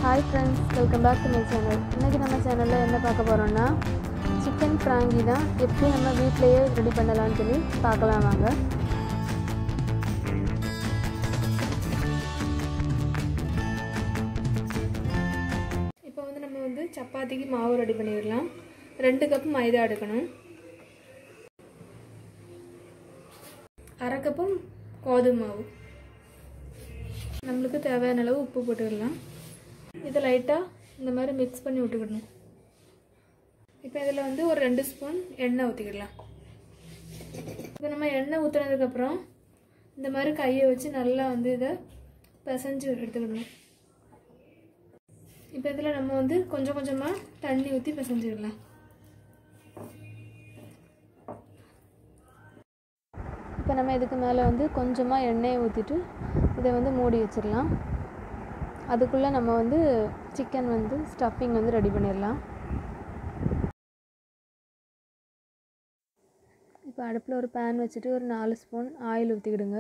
hi friends welcome back to my channel இன்றைக்கி நம்ம சேனலில் என்ன பார்க்க போகிறோம்னா சிக்கன் ஃப்ராங்கி தான் எப்படி நம்ம வீட்டிலையே ரெடி பண்ணலாம்னு சொல்லி பார்க்கலாம் வாங்க இப்போ வந்து நம்ம வந்து சப்பாத்திக்கு மாவு ரெடி பண்ணிடலாம் ரெண்டு கப் மைதா எடுக்கணும் அரை கப்பும் கோதுமை மாவு நம்மளுக்கு தேவையான அளவு உப்பு போட்டுக்கலாம் இதை லைட்டாக இந்த மாதிரி மிக்ஸ் பண்ணி விட்டுக்கிடணும் இப்போ இதில் வந்து ஒரு ரெண்டு ஸ்பூன் எண்ணெய் ஊற்றிக்கிடலாம் இப்போ நம்ம எண்ணெய் ஊற்றுனதுக்கப்புறம் இந்த மாதிரி கையை வச்சு நல்லா வந்து இதை பிசைஞ்சு எடுத்துக்கிடணும் இப்போ இதில் நம்ம வந்து கொஞ்சம் கொஞ்சமாக தண்ணி ஊற்றி பிசைஞ்சுக்கலாம் இப்போ நம்ம இதுக்கு மேலே வந்து கொஞ்சமாக எண்ணெயை ஊற்றிட்டு இதை வந்து மூடி வச்சிடலாம் அதுக்குள்ளே நம்ம வந்து சிக்கன் வந்து ஸ்டஃபிங் வந்து ரெடி பண்ணிடலாம் இப்போ அடுப்பில் ஒரு பேன் வச்சுட்டு ஒரு நாலு ஸ்பூன் ஆயில் ஊற்றிக்கிடுங்க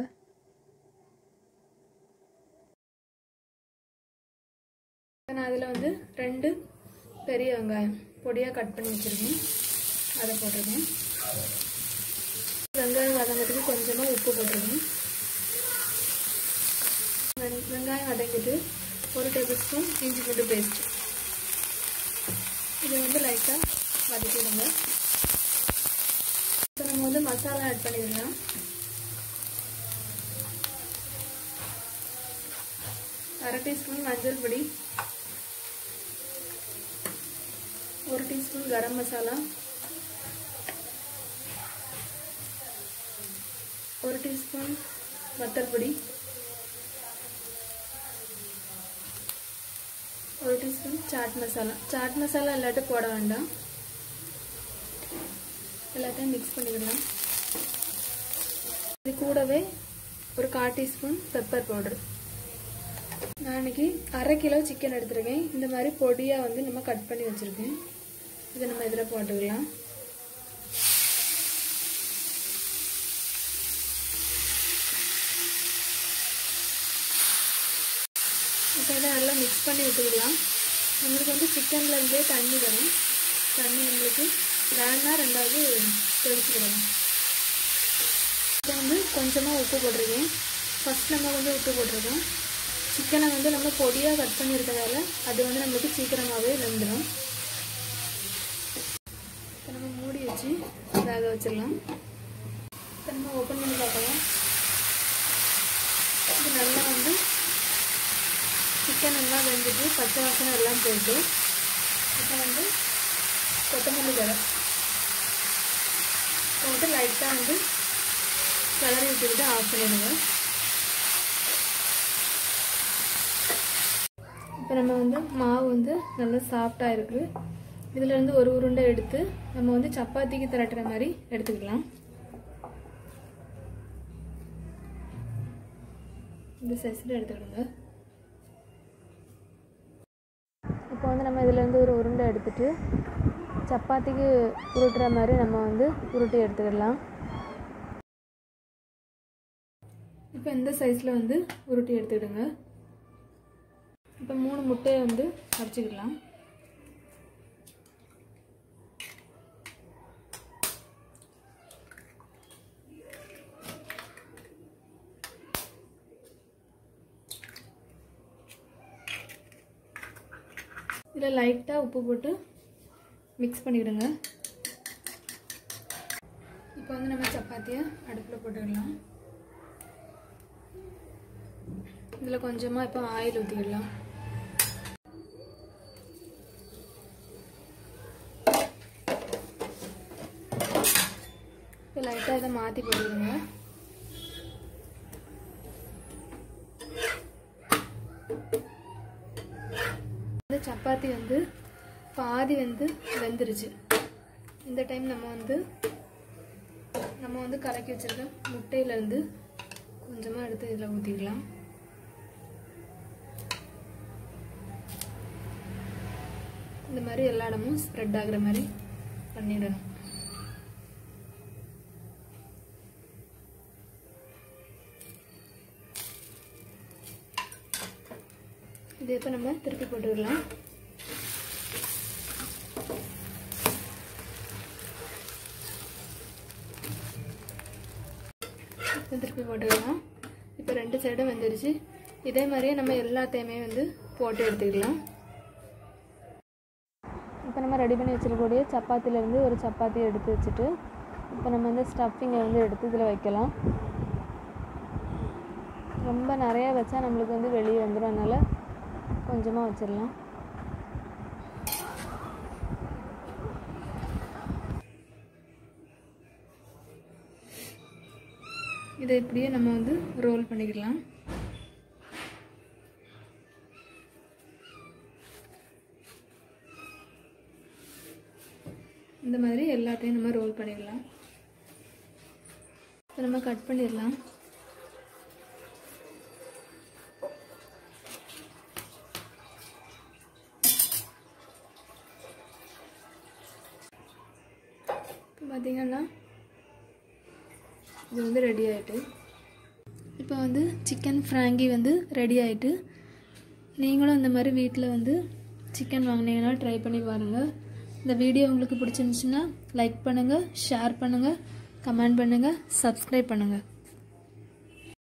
நான் அதில் வந்து ரெண்டு பெரிய வெங்காயம் பொடியாக கட் பண்ணி வச்சுருக்கேன் அதை போட்டிருக்கேன் வெங்காயம் வதங்கிறதுக்கு கொஞ்சமாக உப்பு போட்டிருக்கேன் வெங்காயம் வதங்கிட்டு ஒரு டேபிள் ஸ்பூன் இஞ்சி பூண்டு பேஸ்ட் இதை வந்து லைட்டாக வதக்கிடுங்க இப்போ நம்ம வந்து மசாலா ஆட் பண்ணிடலாம் அரை டீஸ்பூன் மஞ்சள் பொடி ஒரு டீஸ்பூன் கரம் மசாலா ஒரு டீஸ்பூன் வத்தல் பொடி ஒரு டீஸ்பூன் சாட் மசாலா சாட் மசாலா எல்லாத்தையும் போட வேண்டாம் எல்லாத்தையும் மிக்ஸ் பண்ணிக்கலாம் இது கூடவே ஒரு கால் டீஸ்பூன் பெப்பர் பவுடர் நான் இன்னைக்கு அரை கிலோ சிக்கன் எடுத்திருக்கேன் இந்த மாதிரி பொடியாக வந்து நம்ம கட் பண்ணி வச்சுருக்கேன் இதை நம்ம இதில் போட்டுக்கலாம் இப்போ இதை நல்லா மிக்ஸ் பண்ணி விட்டுக்கலாம் நம்மளுக்கு வந்து சிக்கன்லேருந்தே தண்ணி வரும் தண்ணி நம்மளுக்கு வேணா ரெண்டாவது தெளிச்சுக்கிடலாம் இப்போ வந்து கொஞ்சமாக உப்பு போட்டிருக்கேன் ஃபஸ்ட் நம்ம வந்து உப்பு போட்டிருக்கோம் சிக்கனை வந்து நம்ம பொடியாக கட் பண்ணியிருக்கிறதால அது வந்து நம்மளுக்கு சீக்கிரமாகவே வெந்துடும் இப்போ நம்ம மூடி வச்சு வேக வச்சிடலாம் இப்போ நம்ம ஓப்பன் பண்ணி பார்க்கலாம் இது நல்லா வந்து சிக்கன் எல்லாம் வெந்துட்டு பச்சை வாசனை எல்லாம் போயிட்டு இப்போ வந்து கொத்தமல்லி தழை போட்டு லைட்டாக வந்து கிளறி விட்டுக்கிட்டு ஆஃப் பண்ணிடுங்க இப்போ நம்ம வந்து மாவு வந்து நல்லா சாஃப்டாக இருக்குது இதுலேருந்து ஒரு உருண்டை எடுத்து நம்ம வந்து சப்பாத்திக்கு திரட்டுற மாதிரி எடுத்துக்கலாம் இந்த சைஸில் எடுத்துக்கிடுங்க இப்போ வந்து நம்ம இதிலேருந்து ஒரு உருண்டை எடுத்துட்டு சப்பாத்திக்கு உருட்டுற மாதிரி நம்ம வந்து உருட்டி எடுத்துக்கிடலாம் இப்போ இந்த சைஸில் வந்து உருட்டி எடுத்துக்கிடுங்க இப்போ மூணு முட்டையை வந்து அடிச்சுக்கிடலாம் இதில் லைட்டாக உப்பு போட்டு மிக்ஸ் பண்ணிவிடுங்க இப்போ வந்து நம்ம சப்பாத்தியை அடுப்பில் போட்டுக்கலாம் இதில் கொஞ்சமாக இப்போ ஆயில் ஊற்றிக்கிடலாம் இப்போ லைட்டாக இதை மாற்றி போட்டுக்கிடுங்க இந்த சப்பாத்தி வந்து பாதி வந்து வெந்துருச்சு இந்த டைம் நம்ம வந்து நம்ம வந்து கலக்கி வச்சிருக்க முட்டையிலேருந்து கொஞ்சமாக எடுத்து இதில் ஊற்றிக்கலாம் இந்த மாதிரி எல்லா இடமும் ஸ்ப்ரெட் ஆகுற மாதிரி பண்ணிடணும் இது இதை இப்போ நம்ம திருப்பி போட்டுக்கலாம் இப்போ திருப்பி போட்டுக்கலாம் இப்போ ரெண்டு சைடும் வந்துருச்சு இதே மாதிரியே நம்ம எல்லாத்தையுமே வந்து போட்டு எடுத்துக்கலாம் இப்போ நம்ம ரெடி பண்ணி வச்சிருக்கக்கூடிய சப்பாத்திலேருந்து ஒரு சப்பாத்தி எடுத்து வச்சுட்டு இப்போ நம்ம வந்து ஸ்டஃபிங்கை வந்து எடுத்து இதில் வைக்கலாம் ரொம்ப நிறையா வச்சா நம்மளுக்கு வந்து வெளியே வந்துடும் அதனால் கொஞ்சமாக வச்சிடலாம் இதை இப்படியே நம்ம வந்து ரோல் பண்ணிக்கலாம் இந்த மாதிரி எல்லாத்தையும் நம்ம ரோல் பண்ணிடலாம் இப்போ நம்ம கட் பண்ணிடலாம் இப்போ பார்த்தீங்கன்னா இது வந்து ரெடி ஆகிட்டு இப்போ வந்து சிக்கன் ஃப்ராங்கி வந்து ரெடி ஆகிட்டு நீங்களும் இந்த மாதிரி வீட்டில் வந்து சிக்கன் வாங்கினீங்கன்னா ட்ரை பண்ணி பாருங்கள் இந்த வீடியோ உங்களுக்கு பிடிச்சிருந்துச்சுன்னா லைக் பண்ணுங்கள் ஷேர் பண்ணுங்கள் கமெண்ட் பண்ணுங்கள் சப்ஸ்கிரைப் பண்ணுங்கள்